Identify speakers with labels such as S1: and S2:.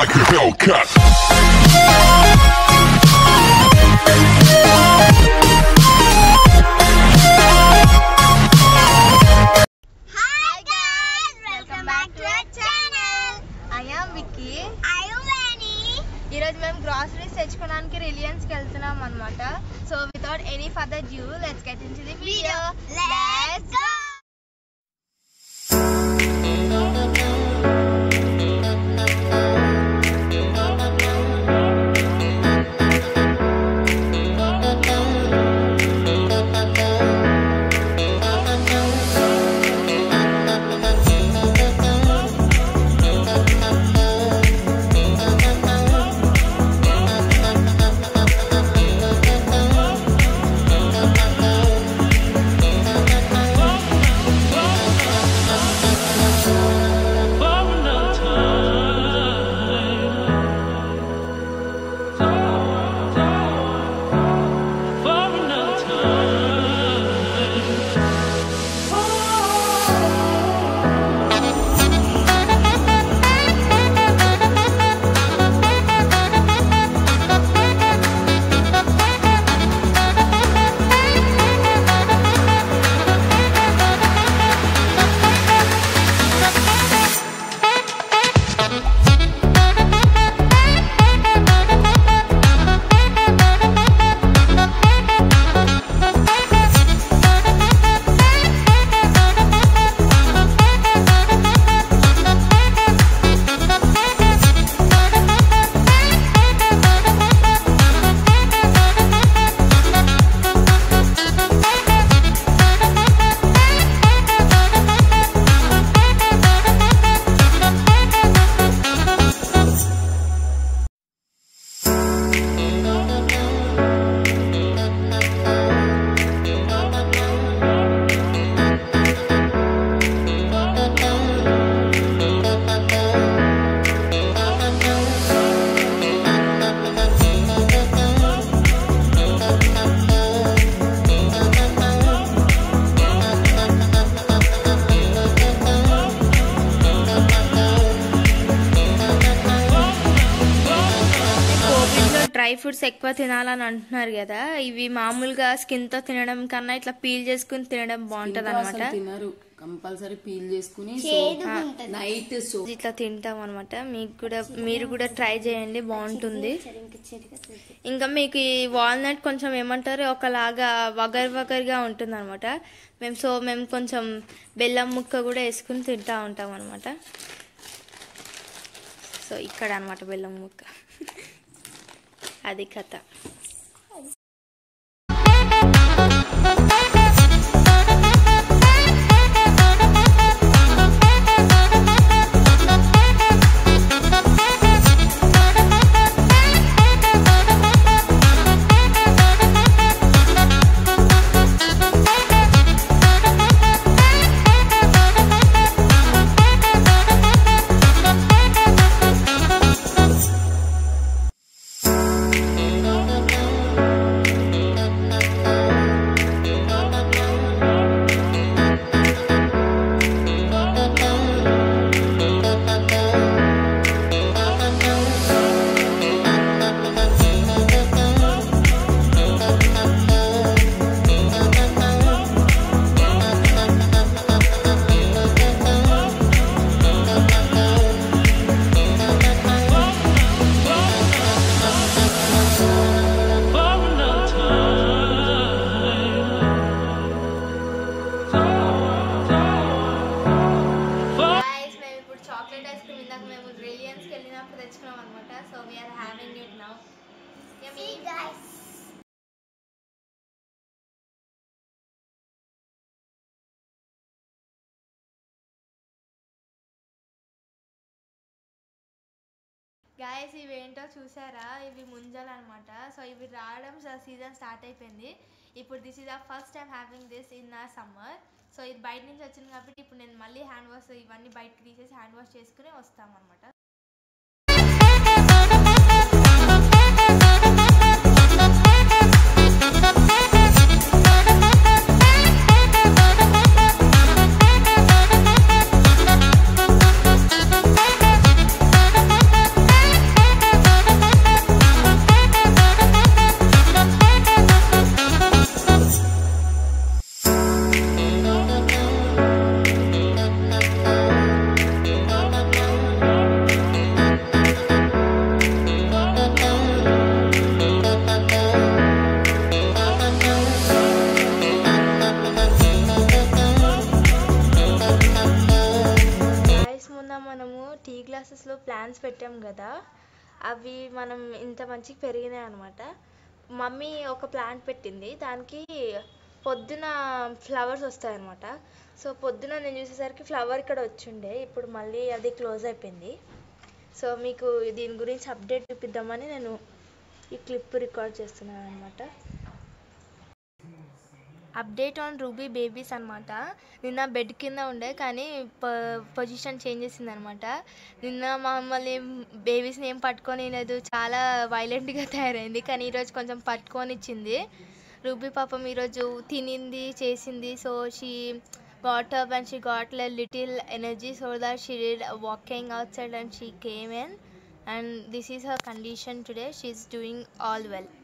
S1: like a Hellcat.
S2: Hi guys, welcome back to our channel.
S3: I am Vicky.
S2: I am Lani.
S3: ఈరోజు మేము groceries తెచ్చుకోవడానికి రిలయన్స్కి వెళ్తున్నాం అనమాట so without any further due let's get into the video
S2: Let's go.
S3: కోవిడ్లో dry fruits ఎక్కువ తినాలని అంటున్నారు కదా ఇవి మామూలుగా స్కిన్ తో తినడం కన్నా ఇట్లా పీల్ చేసుకుని తినడం బాగుంటది
S4: ఇంకా
S3: అనమాట
S4: అసలు తినరు కంపల్సరీ పీల్ చేసుకుని
S2: చేదుగా ఉంటది.
S4: నైట్ సో
S3: ఇట్లా తింటాం అనమాట మీకు కూడా మీరు కూడా ట్రై చేయండి బాగుంటుంది ఇంకా మీకు ఈ వాల్నట్ కొంచెం ఏమంటారు ఒకలాగా వగర్ వగర్గా ఉంటుంది అనమాట మేము సో మేము కొంచెం బెల్లం ముక్క కూడా వేసుకుని తింటా ఉంటాం అనమాట సో ఇక్కడ అనమాట బెల్లం ముక్క అది కథ Guys, మేము ఇప్పుడు చాక్లెట్ ఐస్ క్రీమ్ ఇందాక మేము రిలయన్స్కి వెళ్ళినప్పుడు తెచ్చుకున్నాం అనమాట so we're having it now
S2: See guys.
S3: Guys ఇవి ఏంటో చూసారా ఇవి ముంజలు అనమాట సో ఇవి రావడం సీజన్ స్టార్ట్ అయిపోయింది ఇప్పుడు this is a first time having this in a summer so ఇది బయట నుంచి వచ్చింది కాబట్టి ఇప్పుడు నేను మళ్ళీ హ్యాండ్ వాష్ ఇవన్నీ బయటకు తీసేసి హ్యాండ్ వాష్ చేసుకుని వస్తాం అనమాట పెట్టాం కదా అవి మనం ఇంత మంచిగా పెరిగినాయి అనమాట మమ్మీ ఒక ప్లాంట్ పెట్టింది దానికి పొద్దున ఫ్లవర్స్ వస్తాయన్నమాట సో పొద్దున నేను చూసేసరికి ఫ్లవర్ ఇక్కడ వచ్చిండే ఇప్పుడు మళ్ళీ అది క్లోజ్ అయిపోయింది సో మీకు దీని గురించి అప్డేట్ చూపిద్దామని నేను ఈ క్లిప్ రికార్డ్ చేస్తున్నాను అనమాట అప్డేట్ ఆన్ రూబీ బేబీస్ అనమాట నిన్న బెడ్ కింద ఉండే కానీ పొజిషన్ చేంజ్ చేసింది అనమాట నిన్న మమ్మల్ని బేబీస్ని ఏం పట్టుకొని లేదు చాలా వైలెంట్గా తయారైంది కానీ ఈరోజు కొంచెం పట్టుకొని ఇచ్చింది రూబీ పాపం ఈరోజు తినింది చేసింది so she got up and she got a little energy so that she did walking outside and she came in and this is her condition today she's doing all well